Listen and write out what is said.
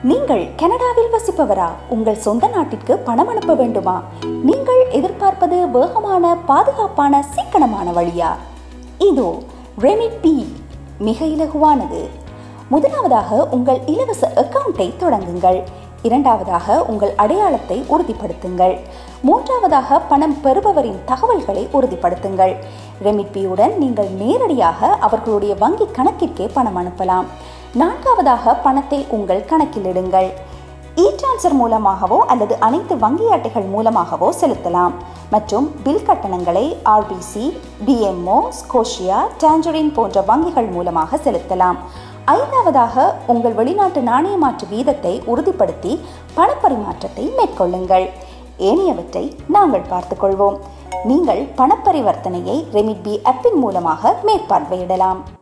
நீங்கள் கனடாவில் வசிப்பவரா உங்கள் சொந்த நாட்டிற்கு பணம் அனுப்ப வேண்டுமா நீங்கள் எதிர்பார்ப்பது வேகமான பாதுகாப்பான சிக்கனமான வழியா இதோ ரெமிட் பி மிக இலகுவானது முதலாவதாக உங்கள் இலவச அக்கவுண்டை தொடங்குங்கள் இரண்டாவதாக உங்கள் அடையாளத்தை உறுதிப்படுத்துங்கள் மூன்றாவதாக பணம் பெறுபவரின் தகவல்களை உறுதிப்படுத்துங்கள் ரெமிட்பியுடன் நீங்கள் நேரடியாக அவர்களுடைய வங்கி கணக்கிற்கே பணம் அனுப்பலாம் நான்காவதாக பணத்தை உங்கள் கணக்கில் இடுங்கள் இ டிரான்ஸ்ஃபர் மூலமாகவோ அல்லது அனைத்து வங்கி அட்டைகள் மூலமாகவோ செலுத்தலாம் மற்றும் பில் கட்டணங்களை ஆர்பிசி டிஎம்ஓ ஸ்கோஷியா டாஞ்சரின் போன்ற வங்கிகள் மூலமாக செலுத்தலாம் ஐந்தாவதாக உங்கள் வெளிநாட்டு நாணய மாற்று வீதத்தை உறுதிப்படுத்தி பணப்பரிமாற்றத்தை மேற்கொள்ளுங்கள் ஏனையவற்றை நாங்கள் பார்த்துக்கொள்வோம் நீங்கள் பணப்பரிவர்த்தனையை ரெமிட்பி ஆப்பின் மூலமாக மேற்பார்வையிடலாம்